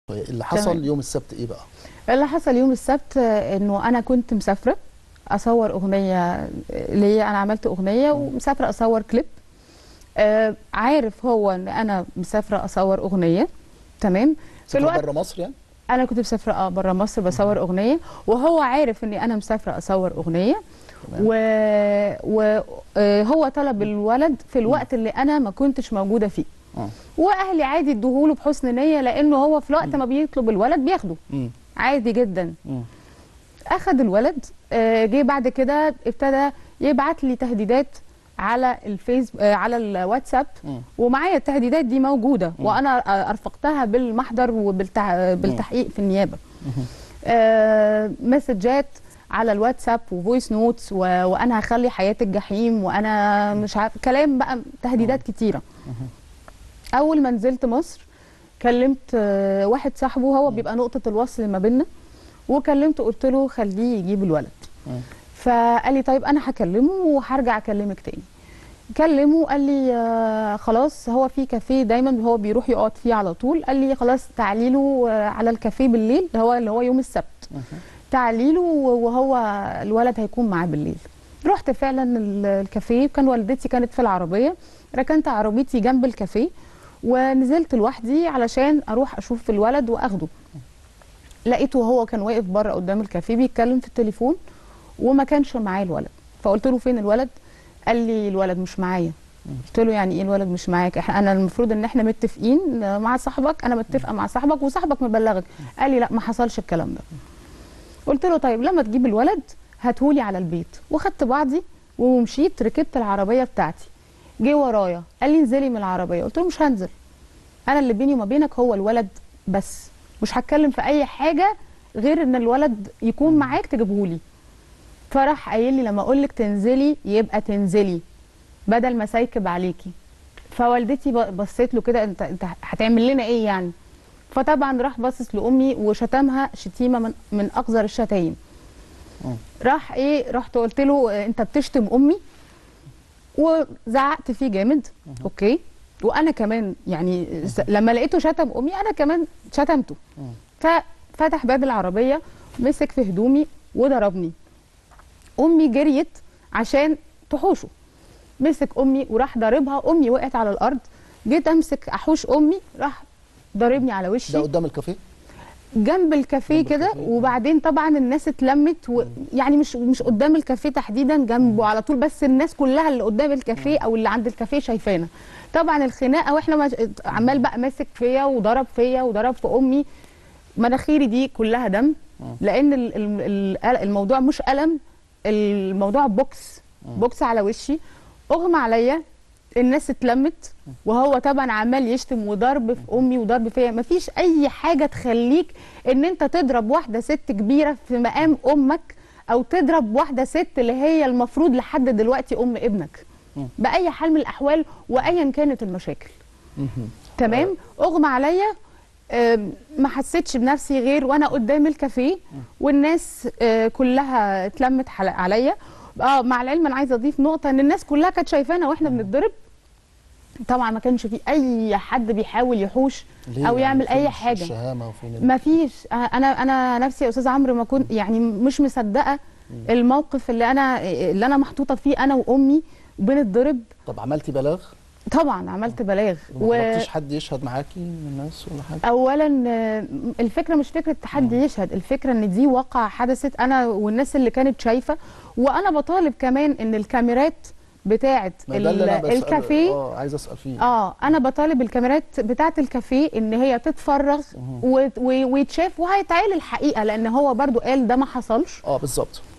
اللي حصل تمام. يوم السبت ايه بقى؟ اللي حصل يوم السبت آه، انه انا كنت مسافره اصور اغنيه آه، ليا انا عملت اغنيه ومسافره اصور كليب آه، عارف هو ان انا مسافره اصور اغنيه تمام في سافر الوقت بره مصر يعني؟ انا كنت مسافره اه بره مصر بصور اغنيه وهو عارف اني انا مسافره اصور اغنيه تمام. وهو طلب الولد في الوقت اللي انا ما كنتش موجوده فيه اه واهلي عادي ادوهوله بحسن نيه لانه هو في الوقت ما بيطلب الولد بياخده مم. عادي جدا مم. اخد الولد آه، جه بعد كده ابتدى يبعت لي تهديدات على الفيس آه، على الواتساب مم. ومعايا التهديدات دي موجوده مم. وانا آه، ارفقتها بالمحضر وبالتحقيق في النيابه مم. آه، مسجات على الواتساب وفويس نوتس و... وانا هخلي حياتك جحيم وانا مش عارف كلام بقى تهديدات كتيره اول ما نزلت مصر كلمت آه، واحد صاحبه هو بيبقى نقطه الوصل ما بيننا وكلمته قلت له خليه يجيب الولد مم. فقال لي طيب انا هكلمه وهرجع اكلمك تاني كلمه قال لي آه خلاص هو في كافيه دايما هو بيروح يقعد فيه على طول قال لي خلاص تعالي له آه على الكافيه بالليل هو اللي هو يوم السبت مم. تعالي له وهو الولد هيكون معاه بالليل رحت فعلا ال- الكافيه كان والدتي كانت في العربيه ركنت عربيتي جنب الكافيه ونزلت لوحدي علشان اروح اشوف الولد واخده لقيته هو كان واقف بره قدام الكافيه بيتكلم في التليفون وما كانش معاه الولد فقلت له فين الولد قال لي الولد مش معايا قلت له يعني ايه الولد مش معاك إحنا- انا المفروض ان احنا متفقين مع صاحبك انا متفقه مع صاحبك وصاحبك مبلغك قال لي لا ما حصلش الكلام ده قلت له طيب لما تجيب الولد هاتهولي على البيت وخدت بعضي ومشيت ركبت العربيه بتاعتي جه ورايا قال لي انزلي من العربيه قلت له مش هنزل انا اللي بيني وما بينك هو الولد بس مش هتكلم في اي حاجه غير ان الولد يكون معاك تجيبهولي فراح قايل لي لما اقول لك تنزلي يبقى تنزلي بدل ما سايكب عليكي فوالدتي ب- بصيت له كده انت انت هتعمل لنا ايه يعني فطبعا راح باصص لامي وشتمها شتيمه من من اقذر الشتايم مم. راح ايه رحت قلت له اه، انت بتشتم امي وزعقت فيه جامد اوكي وانا كمان يعني س- لما لقيته شتم امي انا كمان شتمته مم. ففتح باب العربيه مسك في هدومي وضربني امي جريت عشان تحوشه مسك امي وراح ضاربها امي وقعت على الارض جيت امسك احوش امي راح ضاربني على وشي ده قدام الكافيه؟ جنب الكافيه جنب كده الكافيه. وبعدين طبعا الناس اتلمت و... يعني مش مش قدام الكافيه تحديدا جنبه على طول بس الناس كلها اللي قدام الكافيه او اللي عند الكافيه شايفانا طبعا الخناقه واحنا مش... عمال بقى ماسك فيا وضرب فيا وضرب في امي مناخيري دي كلها دم لان ال... ال... ال- الموضوع مش الم الموضوع بوكس بوكس على وشي اغمى عليا الناس اتلمت وهو طبعا عمال يشتم وضرب في امي وضرب فيا مفيش اي حاجه تخليك ان انت تضرب واحده ست كبيره في مقام امك او تضرب واحده ست اللي هي المفروض لحد دلوقتي ام ابنك مم. باي حال من الاحوال وايا كانت المشاكل مم. تمام اغمى عليا آم، ما حسيتش بنفسي غير وانا قدام الكافيه والناس آه، كلها اتلمت حل- عليا اه مع العلم انا عايزه اضيف نقطه ان الناس كلها كانت شايفانا واحنا بنتضرب طبعا ما كانش في اي حد بيحاول يحوش ليه او يعني يعمل فين اي حاجه الشهامه وفين ال- ما فيش انا انا نفسي يا استاذ عمرو ما كنت يعني مش مصدقه الموقف اللي انا اللي انا محطوطه فيه انا وامي بنتضرب طب عملتي بلاغ؟ طبعا عملت بلاغ ما طلبتيش حد يشهد معاكي من الناس ولا حاجه؟ اولا آه، الفكره مش فكره حد يشهد الفكره ان دي واقعه حدثت انا والناس اللي كانت شايفه وانا بطالب كمان ان الكاميرات بتاعه ما ده اللي أنا ال- بسأل- الكافيه اه عايز اسال فيه اه انا بطالب الكاميرات بتاعه الكافيه ان هي تتفرغ و- و- ويتشاف وهيتعال الحقيقه لان هو برضو قال ده ما حصلش اه بالظبط